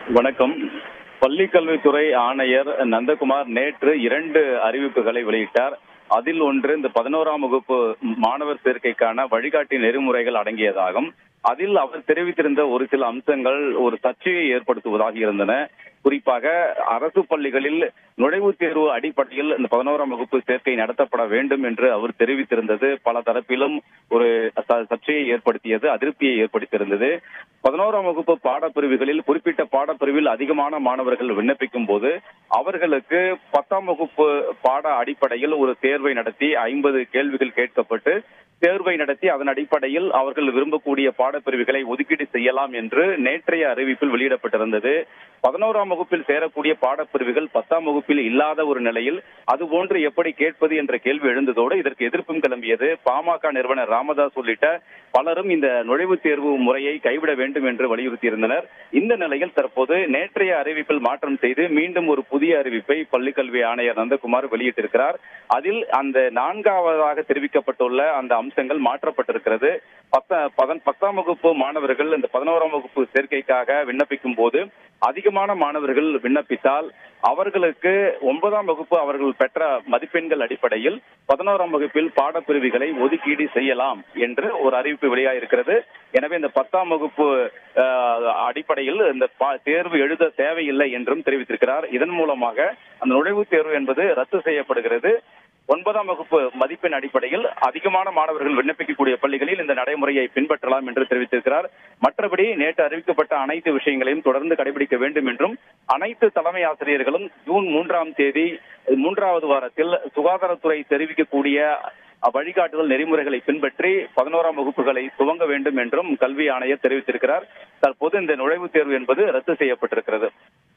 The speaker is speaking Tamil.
வணக்கம் பள்ளிக்கல்வித்துறை ஆணையர் நந்தகுமார் நேற்று இரண்டு அறிவிப்புகளை வெளியிட்டார் அதில் ஒன்று இந்த பதினோராம் வகுப்பு மாணவர் சேர்க்கைக்கான வழிகாட்டி நெறிமுறைகள் அடங்கியதாகும் அதில் அவர் தெரிவித்திருந்த ஒரு சில அம்சங்கள் ஒரு சர்ச்சையை ஏற்படுத்துவதாக இருந்தன குறிப்பாக அரசு பள்ளிகளில் நுழைவுத் தேர்வு அடிப்படையில் இந்த பதினோராம் வகுப்பு சேர்க்கை நடத்தப்பட வேண்டும் என்று அவர் தெரிவித்திருந்தது பல தரப்பிலும் ஒரு ச- சர்ச்சையை ஏற்படுத்தியது அதிருப்தியை ஏற்படுத்தியிருந்தது பதினோராம் வகுப்பு பாடப்பிரிவுகளில் குறிப்பிட்ட பாடப்பிரிவில் அதிகமான மாணவர்கள் விண்ணப்பிக்கும் போது அவர்களுக்கு பத்தாம் வகுப்பு பாட அடிப்படையில் ஒரு தேர்வை நடத்தி ஐம்பது கேள்விகள் கேட்கப்பட்டு தேர்வை நடத்தி அதன் அடிப்படையில் அவர்கள் விரும்பக்கூடிய பாடப்பிரிவுகளை ஒதுக்கீடு செய்யலாம் என்று நேற்றைய அறிவிப்பில் வெளியிடப்பட்டிருந்தது பதினோராம் வகுப்பில் சேரக்கூடிய பாடப்பிரிவுகள் பத்தாம் வகுப்பில் இல்லாத ஒரு நிலையில் அதுபோன்று எப்படி கேட்பது என்ற கேள்வி எழுந்ததோடு இதற்கு எதிர்ப்பும் கிளம்பியது பாமக நிறுவனர் ராமதாஸ் உள்ளிட்ட பலரும் இந்த நுழைவுத் தேர்வு முறையை கைவிட வேண்டும் என்று வலியுறுத்தியிருந்தனர் இந்த நிலையில் தற்போது நேற்றைய அறிவிப்பில் மாற்றம் செய்து மீண்டும் ஒரு புதிய அறிவிப்பை பள்ளிக்கல்வி ஆணையர் நந்தகுமார் வெளியிட்டிருக்கிறார் அதில் அந்த நான்காவதாக தெரிவிக்கப்பட்டுள்ள அந்த அம்சங்கள் மாற்றப்பட்டிருக்கிறது பத்த பதன் பத்தாம் வகுப்பு மாணவர்கள் இந்த பதினோராம் வகுப்பு சேர்க்கைக்காக விண்ணப்பிக்கும் போது அதிகமான மாணவர்கள் விண்ணப்பித்தால் அவர்களுக்கு ஒன்பதாம் வகுப்பு அவர்கள் பெற்ற மதிப்பெண்கள் அடிப்படையில் பதினோராம் வகுப்பில் பாடப்பிரிவுகளை ஒதுக்கீடு செய்யலாம் என்று ஒரு அறிவிப்பு வெளியாயிருக்கிறது எனவே இந்த பத்தாம் வகுப்பு அஹ், அடிப்படையில் இந்த பா- தேர்வு எழுத தேவையில்லை என்றும் தெரிவித்திருக்கிறார் இதன் மூலமாக அந்த நுழைவுத் தேர்வு என்பது ரத்து செய்யப்படுகிறது ஒன்பதாம் வகுப்பு மதிப்பெண் அடிப்படையில் அதிகமான மாணவர்கள் விண்ணப்பிக்கக்கூடிய பள்ளிகளில் இந்த நடைமுறையை பின்பற்றலாம் என்று தெரிவித்திருக்கிறார் மற்றபடி நேற்று அறிவிக்கப்பட்ட அனைத்து விஷயங்களையும் தொடர்ந்து கடைபிடிக்க வேண்டும் என்றும் அனைத்து தலைமை ஆசிரியர்களும் ஜூன் மூன்றாம் தேதி மூன்றாவது வாரத்தில் சுகாதாரத்துறை தெரிவிக்கக்கூடிய வழிகாட்டுதல் நெறிமுறைகளை பின்பற்றி பதினோராம் வகுப்புகளை துவங்க வேண்டும் என்றும் கல்வி ஆணையர் தெரிவித்திருக்கிறார் தற்போது இந்த நுழைவுத் தேர்வு என்பது ரத்து செய்யப்பட்டிருக்கிறது